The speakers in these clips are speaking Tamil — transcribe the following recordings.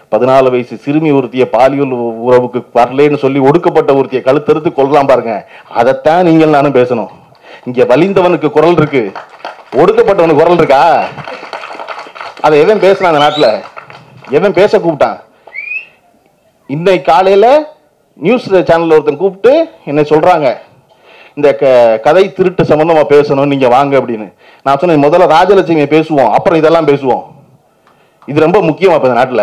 பதினாலு வயசு சிறுமி ஒருத்திய பாலியல் உறவுக்கு வரலேன்னு சொல்லி ஒடுக்கப்பட்ட ஒருத்திய கழுத்தறுத்து கொள்ளலாம் பாருங்க அதைத்தான் நீங்கள் நானும் பேசணும் இங்க வலிந்தவனுக்கு குரல் இருக்கு ஒடுக்கப்பட்டவனுக்கு குரல் இருக்கா அதை எவன் பேசினான் அந்த நாட்டுல எவன் பேச கூப்பிட்டான் இன்னைக்கு காலையில நியூஸ் சேனல்ல ஒருத்தன் கூப்பிட்டு என்னை சொல்றாங்க இந்த க- கதை திருட்டு சம்பந்தமா பேசணும் நீங்க வாங்க அப்படின்னு நான் சொன்னேன் முதல்ல ராஜலட்சுமியை பேசுவோம் அப்புறம் இதெல்லாம் பேசுவோம் இது ரொம்ப முக்கியமா இப்ப இந்த நாட்டுல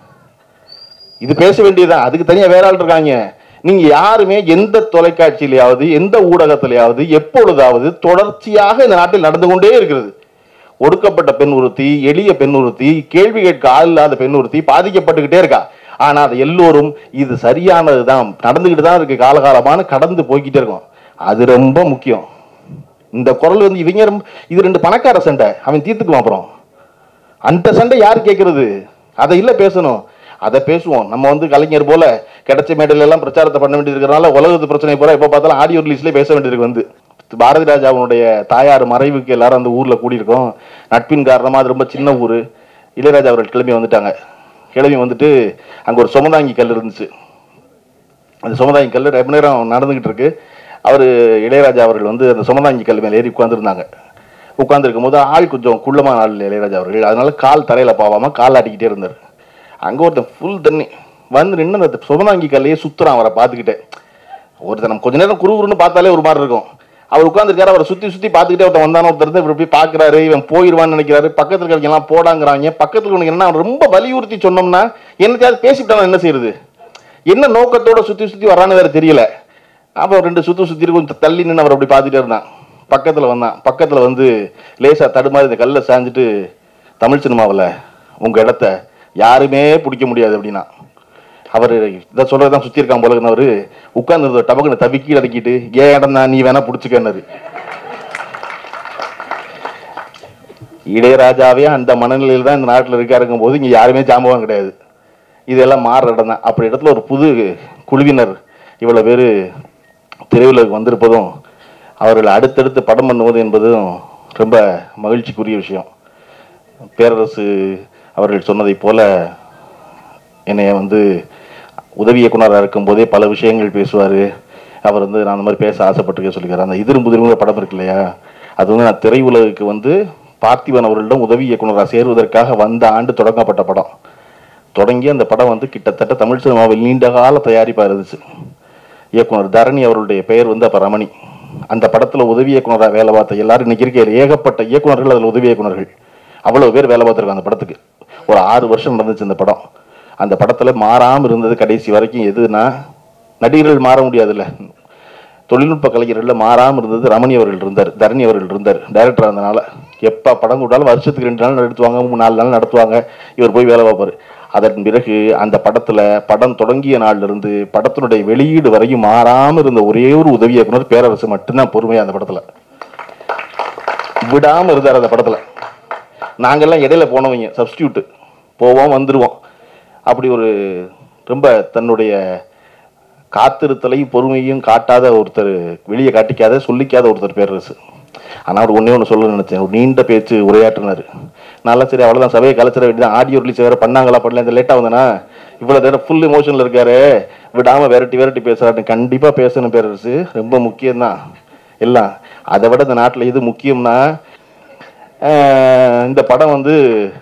இது பேச வேண்டியதுதான் அதுக்கு தனியா வேற ஆள் இருக்காங்க நீங்க யாருமே எந்த தொலைக்காட்சியிலையாவது எந்த ஊடகத்திலேயாவது எப்பொழுதாவது தொடர்ச்சியாக இந்த நாட்டில் நடந்து கொண்டே இருக்கிறது ஒடுக்கப்பட்ட பெண் ஒருத்தி எளிய பெண் ஒருத்தி கேள்வி கேட்க ஆள் இல்லாத பெண் ஒருத்தி பாதிக்கப்பட்டுக்கிட்டே இருக்கா ஆனா அது எல்லோரும் இது சரியானதுதான் நடந்துகிட்டு தான் இருக்கு காலகாலமான கடந்து போய்கிட்டே இருக்கும் அது ரொம்ப முக்கியம் இந்த குரல் வந்து இவங்க ரொம்ப இது ரெண்டு பணக்கார சண்டை அவன் தீர்த்துக்குவான் அப்புறம் அந்த சண்டை யார் கேட்கறது அதை இல்ல பேசணும் அதை பேசுவோம் நம்ம வந்து கலைஞர் போல கிடைச்ச மேடையில எல்லாம் பிரச்சாரத்தை பண்ண வேண்டியது இருக்கிறனால உலகத்து பிரச்சனை பூரா எப்ப பார்த்தாலும் ஆடியோ ரிலீஸ்லேயே பேச வேண்டியிருக்கு வந்து பாரதி ராஜாவுடைய தாயார் மறைவுக்கு எல்லாரும் அந்த ஊர்ல கூடியிருக்கோம் நட்பின் காரணமா அது ரொம்ப சின்ன ஊர் இளையராஜா அவர்கள் கிளம்பி வந்துட்டாங்க கிளம்பி வந்துட்டு அங்க ஒரு சுமதாங்கி கல் இருந்துச்சு அந்த சுமதாங்கி கல் ரொம்ப நேரம் நடந்துகிட்டு இருக்கு அவர் இளையராஜா அவர்கள் வந்து அந்த சுமதாங்கி கல் மேலே ஏறி உட்காந்துருந்தாங்க உட்காந்துருக்கும் போது ஆள் கொஞ்சம் குள்ளமான ஆள் இளையராஜா அவர்கள் அதனால கால் தரையில பாவாம கால் ஆட்டிக்கிட்டே இருந்தார் அங்க ஒருத்தன் ஃபுல் தண்ணி வந்து நின்று அந்த சுமதாங்கி கல்லையே சுத்துறான் அவரை பார்த்துக்கிட்டே ஒருத்தன் நம்ம கொஞ்ச நேரம் குறுகுறுன்னு பார்த்தாலே ஒரு மாதிரி இருக்கும் அவர் உட்காந்துருக்காரு அவரை சுத்தி சுத்தி பார்த்துக்கிட்டே ஒருத்தன் வந்தானோ ஒருத்தர் இவர் போய் பாக்குறாரு இவன் போயிடுவான்னு நினைக்கிறாரு பக்கத்துல இருக்கவங்க எல்லாம் போடாங்கிறாங்க பக்கத்துல உனக்கு என்ன ரொம்ப வலியுறுத்தி சொன்னோம்னா என்னத்தையாவது பேசிவிட்டாலும் என்ன செய்யறது என்ன நோக்கத்தோட சுத்தி சுத்தி வரான்னு வேற தெரியல அப்போ ரெண்டு சுத்து சுத்தி கொஞ்சம் தள்ளி நின்று அவர் அப்படி பார்த்துட்டே இருந்தான் பக்கத்துல வந்தான் பக்கத்துல வந்து லேசா தடுமாறி இந்த கல்லை சாஞ்சிட்டு தமிழ் சினிமாவில் உங்க இடத்த யாருமே பிடிக்க முடியாது அப்படின்னா அவர் இதை சொல்றதான் சுத்தி இருக்கான் போல அவரு உட்கார்ந்து டபக்குன்னு தவிக்கி அடக்கிட்டு ஏன் இடம் தான் நீ வேணா பிடிச்சிக்கன்னாரு இளையராஜாவே அந்த மனநிலையில் தான் இந்த நாட்டில் இருக்காருங்கும் போது இங்க யாருமே ஜாம்பவான் கிடையாது இதெல்லாம் மாறுற இடம் தான் அப்படி இடத்துல ஒரு புது குழுவினர் இவ்வளவு பேர் திரையுலகுக்கு வந்திருப்பதும் அவர்கள் அடுத்தடுத்து படம் பண்ணுவது என்பதும் ரொம்ப மகிழ்ச்சிக்குரிய விஷயம் பேரரசு அவர்கள் சொன்னதைப் போல என்னைய வந்து உதவி இயக்குனராக இருக்கும்போதே பல விஷயங்கள் பேசுவார் அவர் வந்து நான் அந்த மாதிரி பேச ஆசைப்பட்டிருக்கேன் சொல்லிக்கிறார் அந்த எதிரும் புதிரும் படம் இருக்கு இல்லையா அது வந்து நான் திரையுலகுக்கு வந்து பார்த்திபன் அவர்களிடம் உதவி இயக்குனராக சேருவதற்காக வந்த ஆண்டு தொடங்கப்பட்ட படம் தொடங்கி அந்த படம் வந்து கிட்டத்தட்ட தமிழ் சினிமாவில் நீண்ட கால தயாரிப்பாக இருந்துச்சு இயக்குனர் தரணி அவருடைய பெயர் வந்து அப்போ ரமணி அந்த படத்தில் உதவி இயக்குனராக வேலை பார்த்த எல்லாரும் இன்னைக்கு இருக்கையில் ஏகப்பட்ட இயக்குனர்கள் அதில் உதவி இயக்குனர்கள் அவ்வளோ பேர் வேலை பார்த்துருக்காங்க அந்த படத்துக்கு ஒரு ஆறு வருஷம் நடந்துச்சு அந்த படம் அந்த படத்தில் மாறாமல் இருந்தது கடைசி வரைக்கும் எதுனா நடிகர்கள் மாற முடியாதுல்ல தொழில்நுட்ப கலைஞர்களில் மாறாமல் இருந்தது ரமணி அவர்கள் இருந்தார் தரணி அவர்கள் இருந்தார் டைரக்டர் இருந்தனால எப்போ படம் கூட்டாலும் வருஷத்துக்கு ரெண்டு நாள் நடத்துவாங்க மூணு நாலு நாள் நடத்துவாங்க இவர் போய் வேலை பார்ப்பார் அதன் பிறகு அந்த படத்தில் படம் தொடங்கிய நாள்ல இருந்து படத்தினுடைய வெளியீடு வரையும் மாறாமல் இருந்த ஒரே ஒரு உதவி இயக்குனர் பேரரசு மட்டும்தான் பொறுமையா அந்த படத்தில் விடாமல் இருந்தார் அந்த படத்தில் நாங்கெல்லாம் இடையில போனவங்க சப்ஸ்டியூட்டு போவோம் வந்துடுவோம் அப்படி ஒரு ரொம்ப தன்னுடைய காத்திருத்தலையும் பொறுமையும் காட்டாத ஒருத்தர் வெளியே காட்டிக்காத சொல்லிக்காத ஒருத்தர் பேரரசு ஆனால் அவர் ஒன்றே ஒன்று சொல்ல நினைச்சேன் ஒரு நீண்ட பேச்சு உரையாற்றினார் நல்லா சரி அவ்வளோதான் சபையை கலைச்சிட வேண்டியதான் ஆடியோ ரிலீஸ் வேறு பண்ணாங்களா பண்ணல இந்த லேட்டாக வந்தனா இவ்வளோ நேரம் ஃபுல் எமோஷனில் இருக்காரு விடாமல் விரட்டி விரட்டி பேசுறாரு கண்டிப்பாக பேசணும் பேரரசு ரொம்ப முக்கியம்தான் எல்லாம் அதை விட இந்த நாட்டில் எது முக்கியம்னா ஆஹ், இந்த படம் வந்து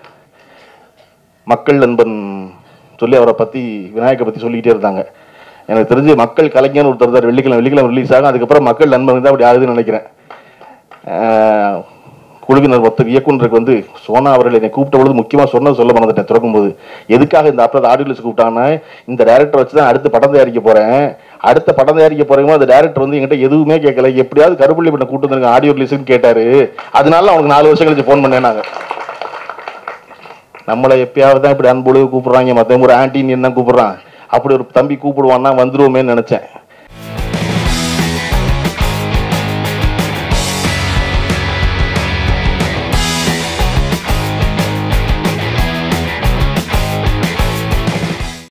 மக்கள் நண்பன் சொல்லி அவரை பற்றி விநாயகரை பற்றி சொல்லிக்கிட்டே இருந்தாங்க எனக்கு தெரிஞ்சு மக்கள் கலைஞர்னு ஒருத்தர் தான் வெள்ளிக்கிழமை வெள்ளிக்கிழமை ரிலீஸ் ஆகும் அதுக்கப்புறம் மக்கள் நண்பன் தான் அப்படி ஆகுதுன்னு நினைக்கிறேன் ஆஹ், குழுவினர் மொத்த இயக்குனருக்கு வந்து சோனா அவர்கள் என்னை கூப்பிட்ட பொழுது முக்கியமாக சொன்னது சொல்ல மறந்துட்டேன் திறக்கும்போது எதுக்காக இந்த அப்புறம் ஆடியோ லிஸ்ட் கூப்பிட்டாங்கன்னா இந்த டேரக்டர் வச்சு தான் அடுத்து படம் தயாரிக்க போறேன் அடுத்த படம் தயாரிக்க போறேங்க அந்த டேரக்டர் வந்து என்கிட்ட எதுவுமே கேட்கல எப்படியாவது கருப்புள்ளி பண்ண கூட்டு வந்துருங்க ஆடியோ ரிலீஸ்னு கேட்டாரு அதனால அவனுக்கு நாலு வருஷம் கழிச்சு ஃபோன் பண்ணேன் நாங்க நம்மளை எப்பயாவது தான் இப்படி அன்பொழுது கூப்பிடுறாங்க மற்ற ஒரு ஆன்டின்னு என்ன கூப்பிடுறான் அப்படி ஒரு தம்பி கூப்பிடுவான்னா வந்துருவோமேன்னு நினைச்சேன்